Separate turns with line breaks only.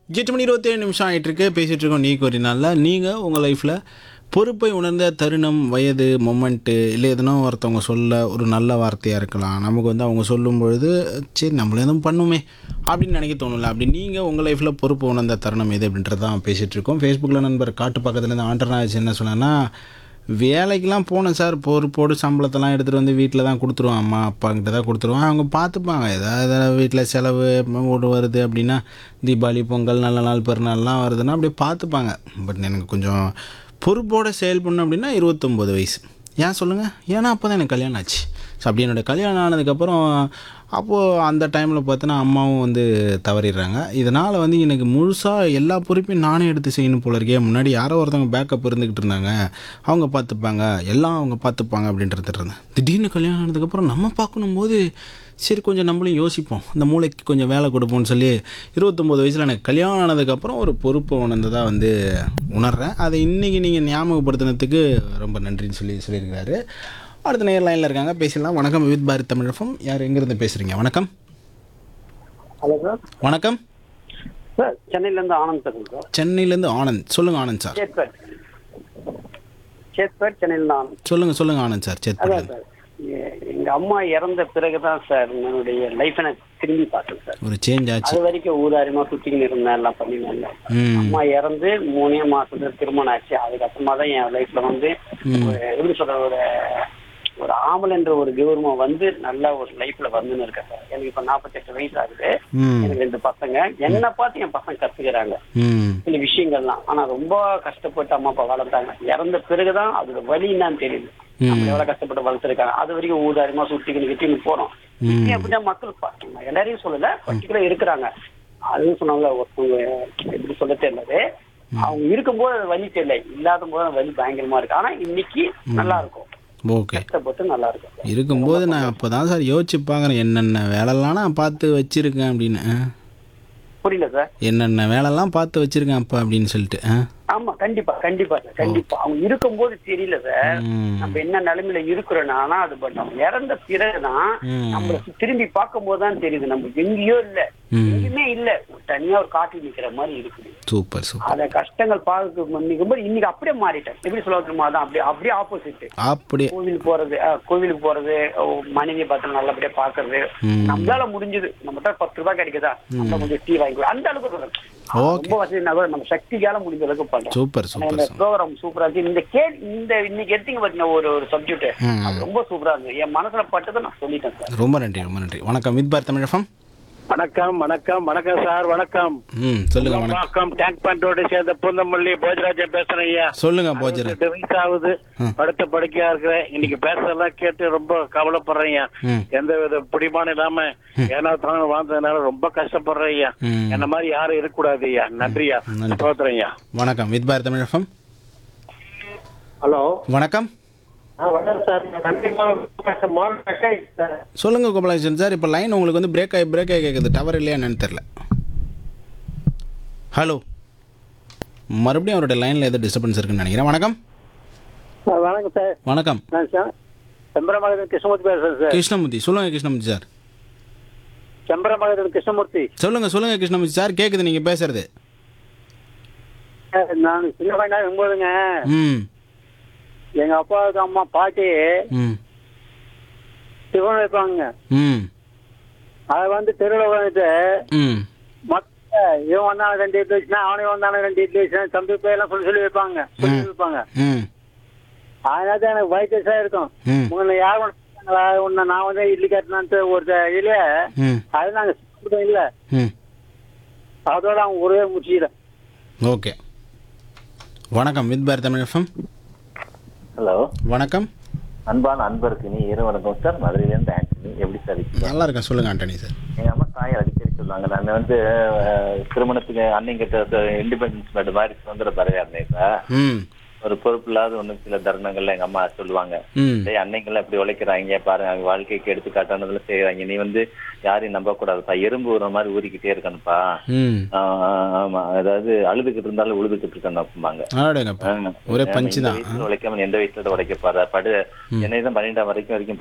எட்டு மணி இருபத்தேழு நிமிஷம் ஆகிட்டு இருக்கு பேசிகிட்டு இருக்கோம் நீ ஒரு நாளில் நீங்கள் உங்கள் லைஃப்பில் பொறுப்பை உணர்ந்த தருணம் வயது மொமெண்ட்டு இல்லை எதுனா ஒருத்தவங்க சொல்ல ஒரு நல்ல வார்த்தையாக இருக்கலாம் நமக்கு வந்து அவங்க சொல்லும் பொழுது சரி நம்மள எதுவும் பண்ணுமே அப்படின்னு நினைக்க தோணும்ல அப்படி நீங்கள் உங்கள் லைஃப்பில் பொறுப்பு உணர்ந்த தருணம் எது அப்படின்றது தான் பேசிகிட்டு இருக்கோம் ஃபேஸ்புக்கில் நண்பர் காட்டு பக்கத்துலேருந்து ஆண்டர்னாச்சு என்ன சொன்னேன்னா வேலைக்கெலாம் போனேன் சார் பொறுப்போடு சம்பளத்தெல்லாம் எடுத்துகிட்டு வந்து வீட்டில் தான் கொடுத்துருவான் அம்மா அப்பாங்கிட்ட தான் கொடுத்துருவான் அவங்க பார்த்துப்பாங்க ஏதாவது வீட்டில் செலவு ஓடு வருது அப்படின்னா தீபாவளி பொங்கல் நல்ல நாள் பிறநாள்லாம் வருதுன்னா அப்படியே பார்த்துப்பாங்க பட் எனக்கு கொஞ்சம் பொறுப்போடு செயல்படணும் அப்படின்னா இருபத்தொம்போது வயசு ஏன் சொல்லுங்கள் ஏன்னா அப்போ தான் எனக்கு கல்யாணம் ஆச்சு ஸோ அப்படி என்னோடய கல்யாணம் ஆனதுக்கப்புறம் அப்போது அந்த டைமில் பார்த்தோன்னா அம்மாவும் வந்து தவறிடுறாங்க இதனால் வந்து எனக்கு முழுசாக எல்லா பொறுப்பையும் நானே எடுத்து செய்யணும் போல இருக்கே முன்னாடி யாரோ ஒருத்தவங்க பேக்கப் இருந்துக்கிட்டு இருந்தாங்க அவங்க பார்த்துப்பாங்க எல்லாம் அவங்க பார்த்துப்பாங்க அப்படின்றது இருந்தேன் திடீர்னு கல்யாணம் ஆனதுக்கப்புறம் நம்ம பார்க்கணும் போது சரி கொஞ்சம் நம்மளும் யோசிப்போம் இந்த மூளைக்கு கொஞ்சம் வேலை கொடுப்போம்னு சொல்லி இருபத்தொம்போது வயசில் எனக்கு கல்யாணம் ஆனதுக்கப்புறம் ஒரு பொறுப்பை உணர்ந்ததாக வந்து உணர்றேன் அதை இன்றைக்கி நீங்கள் ஞாபகப்படுத்தினதுக்கு ரொம்ப நன்றின்னு சொல்லி சொல்லியிருக்காரு அடுத்த நேர் லைனில் இருக்காங்க பேசலாம் வணக்கம் வித் பாரத் தமிழகம் யார் எங்கேருந்து பேசுகிறீங்க வணக்கம்
ஹலோ சார்
வணக்கம்
சார் சென்னையிலேருந்து ஆனந்த் பேசுகிறேன் சார்
சென்னையிலேருந்து ஆனந்த் சொல்லுங்கள் ஆனந்த் சார்
சேத்பேட் சேத்பேட் சென்னையிலேருந்து ஆனந்த்
சொல்லுங்கள் சொல்லுங்கள் ஆனந்த் சார்
அதான்
சேத்பட்
சார் எ- எங்க அம்மா இறந்த பிறகுதான் சார் என்னுடைய லைஃப் எனக்கு திரும்பி பார்த்தேன் சார்
ஒரு சேஞ்ச் ஆச்சு
அது வரைக்கும் ஊதாரியமா சுத்திக்கின்னு இருந்தேன் எல்லாம் பண்ணினேன்
ம்
அம்மா இறந்து மூணே மாசத்துல திருமணம் ஆச்சு அதுக்கப்புறமா தான் என் லைஃப்ல வந்து ஒரு எப்படி சொல்ற ஒரு ஒரு ஆம்பல் என்ற ஒரு கௌரவம் வந்து நல்ல ஒரு லைஃப்ல வந்துன்னு இருக்கேன் சார் எனக்கு இப்ப நாற்பத்தெட்டு வயசு ஆகுது
ம்
எனக்கு ரெண்டு பசங்க என்ன பார்த்து என் பசங்க கத்துக்கிறாங்க
ம்
சில விஷயங்கள்லாம் ஆனா ரொம்ப கஷ்டப்பட்டு அம்மா அப்பா வளர்த்தாங்க இறந்த பிறகுதான் அதோட வலி என்னன்னு தெரியுது நம்ம எவ்வளவு கஷ்டப்பட்டு வளர்த்துருக்காங்க அது வரைக்கும் ஊதாரியமா சுத்திக்கிட்டு கிட்டின்னு போறோம் இப்படி அப்படிதான் மக்கள் பாருங்க எல்லாரையும் சொல்லல பர்டிகுலர் இருக்கிறாங்க அதுவும் சொன்னாங்க ஒருத்தவங்க எப்படி சொல்ல தெரியல அவங்க இருக்கும்போது அது வலி தெரியல இல்லாத போது அந்த வலி பயங்கரமா இருக்கு ஆனா இன்னைக்கு நல்லா இருக்கும்
ஓகே
கஷ்டப்பட்டு நல்லா இருக்கும்
இருக்கும்போது நான் அப்போ தான் சார் யோசிச்சு பார்க்குறேன் என்னென்ன வேலைலாம் நான் பார்த்து வச்சுருக்கேன் அப்படின்னு ஆ.
புரியல சார்
என்னென்ன வேலைலாம் பார்த்து வச்சுருக்கேன் அப்பா அப்படின்னு சொல்லிட்டு ஆ
ஆமா கண்டிப்பா கண்டிப்பா சார் கண்டிப்பா அவங்க இருக்கும்போது தெரியல சார்
ம்
நம்ம என்ன நிலைமையில இருக்கிறோம்னா ஆனா அது பட் நம்ம இறந்த பிறகுதான்
ம்.
நம்மள திரும்பி பார்க்கும் போதுதான் தெரியுது நம்ம எங்கேயோ இல்ல
ம்.
எங்கேயுமே இல்ல ஒரு தனியா ஒரு காட்டில் நிக்கிற மாதிரி இருக்குது
சூப்பர் சூப்பர்
அத கஷ்டங்கள் பார்க்க நிக்கும்போது இன்னைக்கு அப்படியே மாறிட்டேன் எப்படி சொல்ல தெரியுமா அதான் அப்படியே அப்படியே ஆப்போசிட்
அப்படியே
கோவில் போறது அஹ், கோவிலுக்கு போறது அஹ், மனைவியை பார்த்து நல்லபடியா பாக்குறது
ம்.
நம்மளால முடிஞ்சது நம்ம தான் பத்து ரூபாய் கிடைக்குதா நம்ம கொஞ்சம் டீ வாங்கி அந்த அளவுக்கு சொல்றேன்.
Okay.
ரொம்ப வசதினா கூட நம்ம சக்திக்கால முடிஞ்ச அளவுக்கு பண்றோம்
சூப்பர்
ஆனா
சூப்பர்
இந்த
சூப்பர்
ப்ரோக்ராம் சூப்பரா இருக்கு இந்த கே இந்த இன்னைக்கு எடுத்தீங்க பாத்தீங்கன்னா ஒரு ஒரு சப்ஜெக்ட்
ம்.
அது ரொம்ப சூப்பரா இருந்தது என் மனசுல பட்டதை நான் சொல்லிட்டேன் சார்
ரொம்ப நன்றி ரொம்ப நன்றி வணக்கம் வித் பார் தமிழகம்
வணக்கம் வணக்கம் வணக்கம் சார் வணக்கம்
ம் சொல்லுங்க வணக்கம்
வணக்கம் டேங்க் பண்டோட சேர்ந்த பூந்தமல்லி போஜராஜன் பேசுறேன் ஐயா
சொல்லுங்க போஜர்
ரெண்டு வயசு ஆகுது
ம்.
படுத்த படுக்கையா இருக்கிறேன் இன்னைக்கு பேசுறதெல்லாம் கேட்டு ரொம்ப கவலைப்படுறேன் ஐயா
ம்
எந்த வித பிடிமானம் இல்லாம ஏன்னா தானே வாழ்ந்ததுனால ரொம்ப கஷ்டப்படுறேன் ஐயா
ம்.
என்ன மாதிரி யாரும் இருக்கக்கூடாது ஐயா நன்றியா
நன்றி.
சோதரன் ஐயா
வணக்கம் வித் பார் தமிழகம்
ஹலோ
வணக்கம்
வணக்கம் சார் சார்
சொல்லுங்க கோபாலகிருஷ்ணன் சார் இப்போ லைன் உங்களுக்கு வந்து பிரேக் ஆகி பிரேக் ஆகி கேட்குது டவர் இல்லையா என்னன்னு தெரில ஹலோ மறுபடியும் அவருடைய லைனில் ஏதோ டிஸ்டர்பன்ஸ் இருக்குன்னு நினைக்கிறேன் வணக்கம்
வணக்கம் சார்
வணக்கம்
நான் சார் செம்பரமகன் கிருஷ்ணமூர்த்தி பேசுறேன் சார்
கிருஷ்ணமூர்த்தி சொல்லுங்க கிருஷ்ணமூர்த்தி சார்
செம்பரமகன் கிருஷ்ணமூர்த்தி
சொல்லுங்க சொல்லுங்க கிருஷ்ணமூர்த்தி சார் கேட்குது நீங்கள் பேசுறது
நான் சின்ன பையனா இருக்கும்போதுங்க
ம்
எங்க அப்பாவுக்கு அம்மா பாட்டி
ம்
டிஃபன் வைப்பாங்க
ம்
அதை வந்து தெருவில் வந்துட்டு
ம்
மத்த இவன் வந்தான ரெண்டு இட்லி வச்சுனா அவனையும் வந்தான ரெண்டு இட்லி வச்சுனா தம்பி பேரெல்லாம் சொல்லி சொல்லி வைப்பாங்க சொல்லி வைப்பாங்க
ம்
அதனால தான் எனக்கு வைத்தஸா இருக்கும்
ம்
உங்களை யார் ஒண்ணா உன்னை நான் வந்து இட்லி கட்டினான்ட்டு ஒரு இதுல
ம்
அது நாங்க சாப்பிட்டோம் இல்ல
ம்
அதோட அவங்க ஒரே முடிச்சிக்கிறேன்
ஓகே வணக்கம் வித் பார் தமிழகம்
ஹலோ
வணக்கம்
அன்பான அன்பருக்கு நீ இரு வணக்கம் சார் மதுரையிலேருந்து ஆண்டனி எப்படி சார் இருக்கீங்க
நல்லா இருக்கேன் சொல்லுங்க ஆண்டனி சார்
எங்க அம்மா தாய் அடிக்கடி சொல்லுவாங்க நான் வந்து அஹ், திருமணத்துக்கு அன்னைங்கிட்ட இண்டிபெண்டன்ஸ் மேட் மாதிரி சுதந்திர பறவையா இருந்தேன் சார்
ம்
ஒரு பொறுப்பு இல்லாத ஒண்ணு சில தருணங்கள்ல எங்க அம்மா சொல்லுவாங்க
ம்
டேய் அன்னைங்கெல்லாம் இப்படி உழைக்கிறாங்க பாருங்க அவங்க வாழ்க்கைக்கு எடுத்துக்காட்டானதுல செய்யறாங்க நீ வந்து யாரையும் நம்ப கூடாதுப்பா எறும்பு ஊற மாதிரி ஊறிக்கிட்டே இருக்கணும்ப்பா
ம்
ஆஹ் ஆஹ் ஆமா அதாவது அழுதுகிட்டு இருந்தாலும் உழுதுகிட்டு இருக்கணும் அப்படிம்பாங்க
ஆடுங்கப்பா
ஆமா.
ஒரே
ஆமா,
பஞ்சு
இந்த
தான்
வயசுல உழைக்காம எந்த வயசுல உழைக்க பாரு படு என்னை தான் பன்னெண்டாம் வரைக்கும் வரைக்கும்